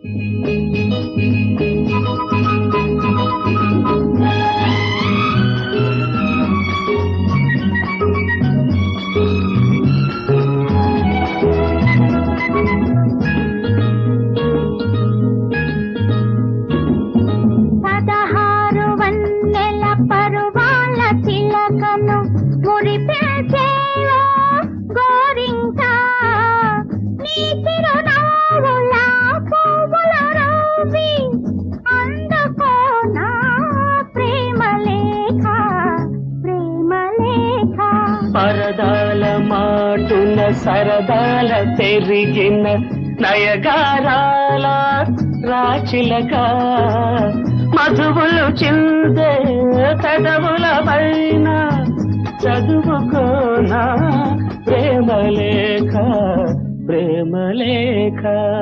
పదహారు వన్నెల పరువాల చిలకను మురిపేచేవో గోరింక నీ చిరునవ్వుల పువ్వుల రవి అందుకో నా ప్రేమ లేఖ ప్రేమ లేఖ పరదాల మాటున సరదాల పెరిగిన నయగారాల రాచిలక మధువులు చిందే పెదవుల పైన చదువుకోనా ప్రేమలేఖ ప్రేమలేఖ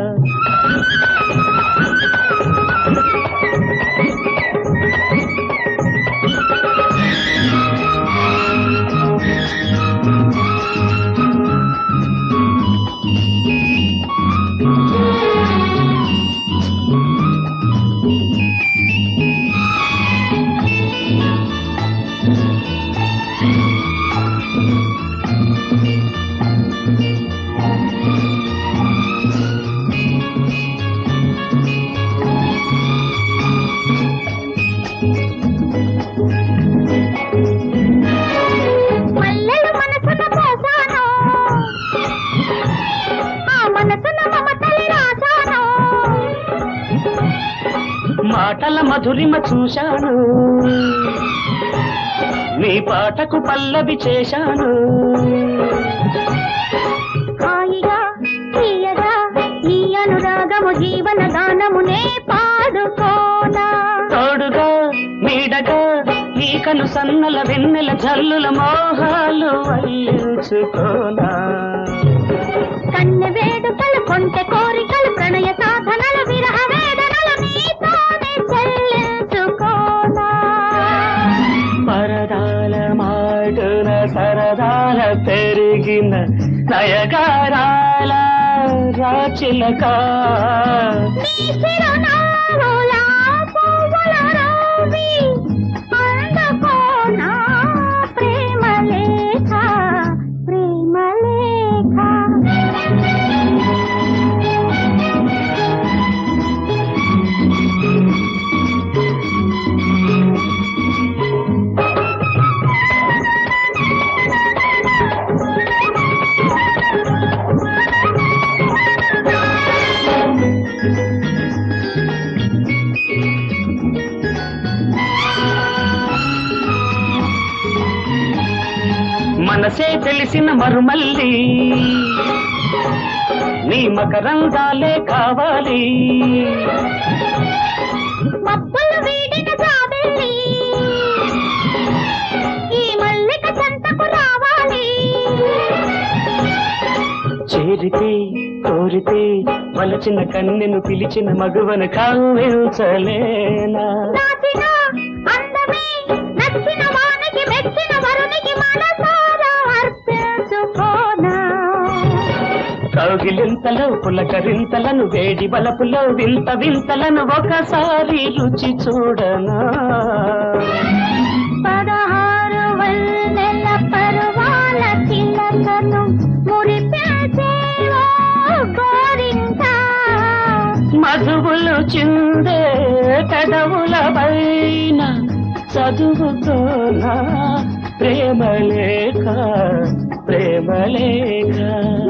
మల్లెలు మనసున పోసాను ఆ మనసున మమతలి రాశాను మాటల మధురిమ చూశాను నీ పాటకు పల్లవి చేశాను హాయిగా తీయగా ఈ అనురాగము జీవన గానమునే పాడుకోనా తోడుగా నీడగా నీ కను సన్నల వెన్నెల జల్లుల మోహాలు వల్లించుకోనా కన్నె వేడుకలు కొంటె కోరికలు ప్రణయ సాధనలు విరహ వేదనలు నీతోనే చెల్లించుకోనా పరదాల మాటున సరదాల పెరిగిన నయగారాల రాచిలక నీ చిరునవ్వుల పువ్వుల రవి అందుకోనా ప్రేమ లేఖ ప్రేమ లేఖ మనసే తెలిసిన మరుమల్లి నీ మకరంగాలే కావాలి మబ్బులు వీడిన జాబిల్లి ఈ మల్లిక చెంతకు రావాలి చేరితే కోరితే వలచిన కన్నెను పిలిచిన మగువను కవ్వించలేనా నాచిన అందమే నచ్చిన వానికి మెచ్చిన వరునికి మనసారా అర్పించుకోనా కౌగిలింతలో పులకరింతలను వేడి బలపులో వింత వింతలను ఒకసారి రుచి చూడనా పదహారు వన్నెల పరువాల చిలకను మురిపేచేవో గోరింక మధువులు చిందే పెదవుల పైన చదువుకోనా ప్రేమలేఖ ప్రేమలేఖ